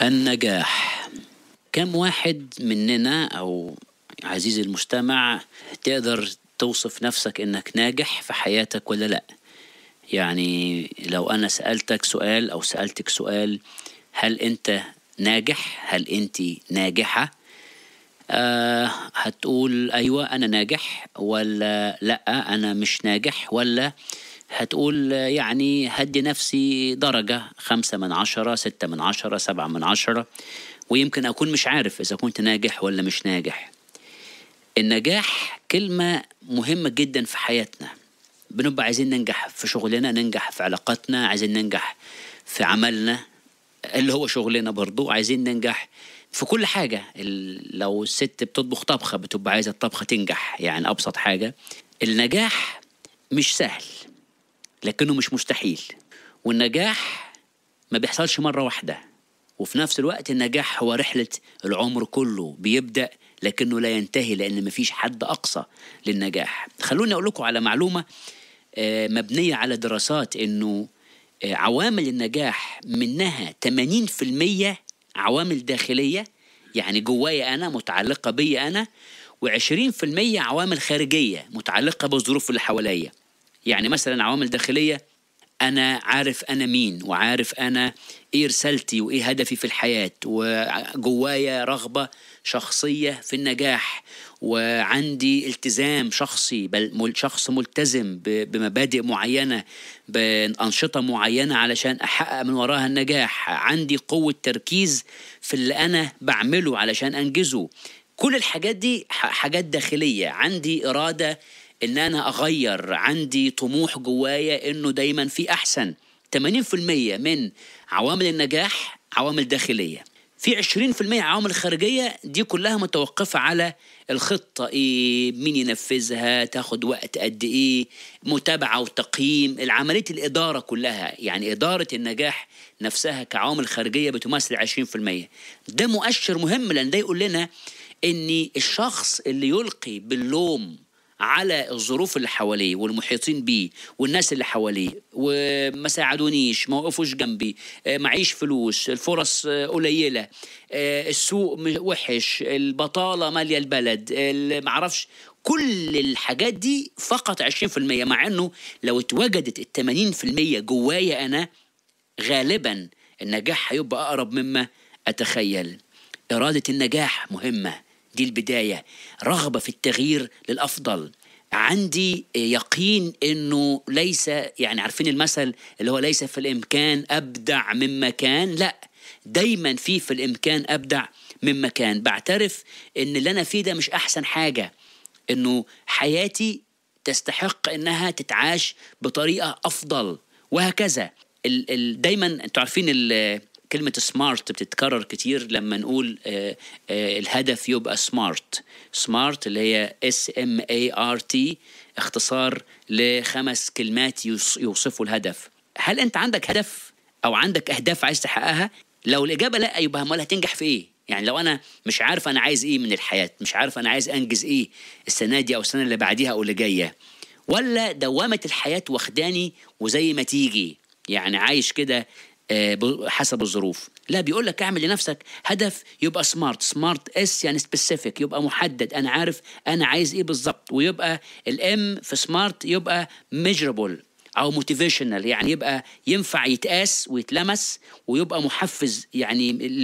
النجاح كم واحد مننا أو عزيزي المستمع تقدر توصف نفسك إنك ناجح في حياتك ولا لأ يعني لو أنا سألتك سؤال أو سألتك سؤال هل أنت ناجح هل أنت ناجحة آه هتقول أيوة أنا ناجح ولا لأ أنا مش ناجح ولا هتقول يعني هدي نفسي درجة خمسة من عشرة ستة من عشرة سبعة من عشرة ويمكن أكون مش عارف إذا كنت ناجح ولا مش ناجح النجاح كلمة مهمة جدا في حياتنا بنبقى عايزين ننجح في شغلنا ننجح في علاقاتنا عايزين ننجح في عملنا اللي هو شغلنا برضو عايزين ننجح في كل حاجة ال- لو الست بتطبخ طبخة بتبقى عايزة الطبخة تنجح يعني أبسط حاجة النجاح مش سهل لكنه مش مستحيل والنجاح ما بيحصلش مرة واحدة وفي نفس الوقت النجاح هو رحلة العمر كله بيبدأ لكنه لا ينتهي لأن مفيش حد أقصى للنجاح خلوني أقول لكم على معلومة آه، مبنية على دراسات إنه آه، عوامل النجاح منها 80% عوامل داخلية يعني جوايا أنا متعلقة بي أنا و20% عوامل خارجية متعلقة بالظروف اللي حواليا يعني مثلا عوامل داخلية أنا عارف أنا مين وعارف أنا إيه رسالتي وإيه هدفي في الحياة وجوايا رغبة شخصية في النجاح وعندي التزام شخصي بل مل- شخص ملتزم ب- بمبادئ معينة بأنشطة معينة علشان أحقق من وراها النجاح عندي قوة تركيز في اللي أنا بعمله علشان أنجزه كل الحاجات دي ح- حاجات داخلية عندي إرادة ان انا اغير عندي طموح جوايا انه دايما في احسن 80% من عوامل النجاح عوامل داخليه في 20% عوامل خارجيه دي كلها متوقفه على الخطه ايه مين ينفذها تاخد وقت قد ايه متابعه وتقييم العمليه الاداره كلها يعني اداره النجاح نفسها كعوامل خارجيه بتمثل 20% ده مؤشر مهم لان ده يقول لنا ان الشخص اللي يلقي باللوم على الظروف اللي حواليه والمحيطين بيه والناس اللي حواليه وما ساعدونيش ما وقفوش جنبي آه، معيش فلوس الفرص آه، قليلة آه، السوق م- وحش البطالة مالية البلد ال- معرفش كل الحاجات دي فقط 20% مع انه لو اتوجدت ال 80% جوايا انا غالبا النجاح هيبقى اقرب مما اتخيل اراده النجاح مهمه دي البدايه رغبه في التغيير للافضل عندي يقين انه ليس يعني عارفين المثل اللي هو ليس في الامكان ابدع مما كان لا دايما في في الامكان ابدع مما كان بعترف ان اللي انا فيه ده مش احسن حاجه انه حياتي تستحق انها تتعاش بطريقه افضل وهكذا ال ال دايما انتوا عارفين ال- كلمة سمارت بتتكرر كتير لما نقول آه آه الهدف يبقى سمارت سمارت اللي هي اس ام اي ار تي اختصار لخمس كلمات يوص- يوصفوا الهدف هل انت عندك هدف او عندك اهداف عايز تحققها لو الاجابه لا يبقى امال هتنجح في ايه يعني لو انا مش عارف انا عايز ايه من الحياه مش عارف انا عايز انجز ايه السنه دي او السنه اللي بعديها او اللي جايه ولا دوامه الحياه واخداني وزي ما تيجي يعني عايش كده آه، ب- حسب الظروف لا بيقول لك اعمل لنفسك هدف يبقى سمارت سمارت اس يعني سبيسيفيك يبقى محدد انا عارف انا عايز ايه بالظبط ويبقى الام في سمارت يبقى ميجربل او موتيفيشنال يعني يبقى ينفع يتقاس ويتلمس ويبقى محفز يعني